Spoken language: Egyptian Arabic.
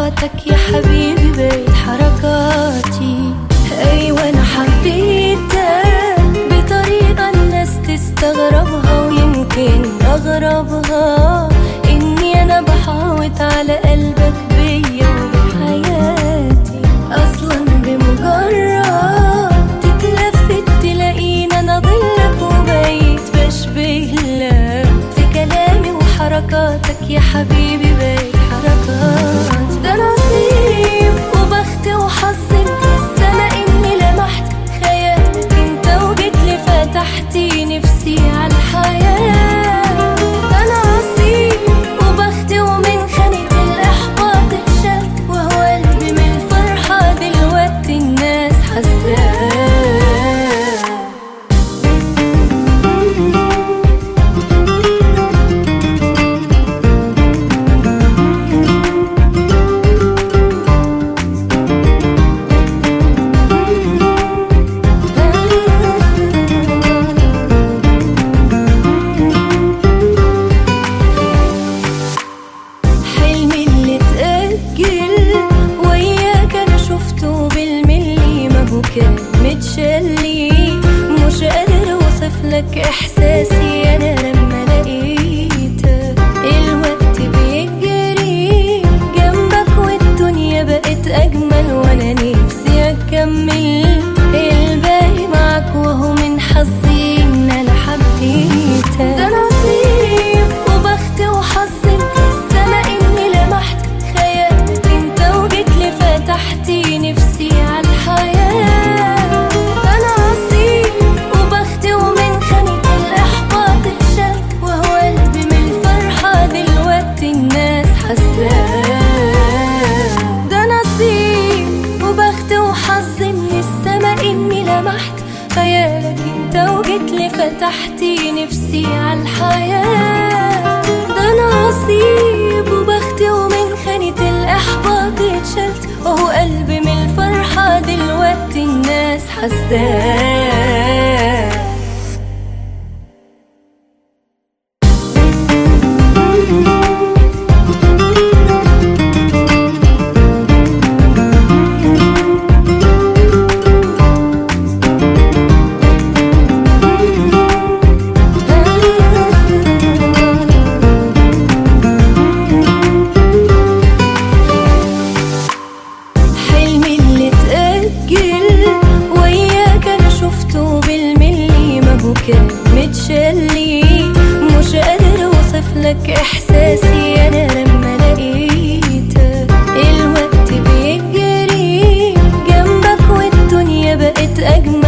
حركاتك يا حبيبي بقت حركاتي أيوة أنا حبيتك بطريقة الناس تستغربها ويمكن أغربها إني أنا بحاوط على قلبك بيا وبحياتي أصلا بمجرد تتلفت تلاقينا أنا ضلك وبقيت بشبه لك في كلامي وحركاتك يا حبيبي بقت حركات ده نصيب وبخت وحظي من السما إني لمحت خيالك انت وجيت لي فتحتي نفسي على الحياة ده نصيب وبخت ومن خانة الإحباط اتشلت وهو قلبي من الفرحة دلوقتي الناس حساه حلمي اللي اتأجل وياك انا شفته بالملي ما هو كان متشلي مش قادر اوصف لك احساسي انا لما لقيتك الوقت بيجري جنبك والدنيا بقت اجمل وانا نفسي اكمل الباقي معاك وهو من حظي ان انا حبيتك ده نصيب وبخت وحظي من السما اني لمحت خيالك انت وجيت لي فتحتي نفسي على الحياة ده نصيب وبخت ومن خانة الإحباط اتشلت وهو قلبي من الفرحة دلوقتي الناس حساه ده نصيب وبخت وحظي من السما اني لمحت خيالك انت وجيت لي فتحتي نفسي على الحياة ده نصيب وبخت ومن خانة الإحباط اتشلت وهو قلبي من الفرحة دلوقتي الناس حساه حلمي اللي اتأجل وياك انا شفته بالملي ما هو كان متشلي مش قادر اوصف لك احساسي انا لما لقيتك الوقت بيجري جنبك والدنيا بقت اجمل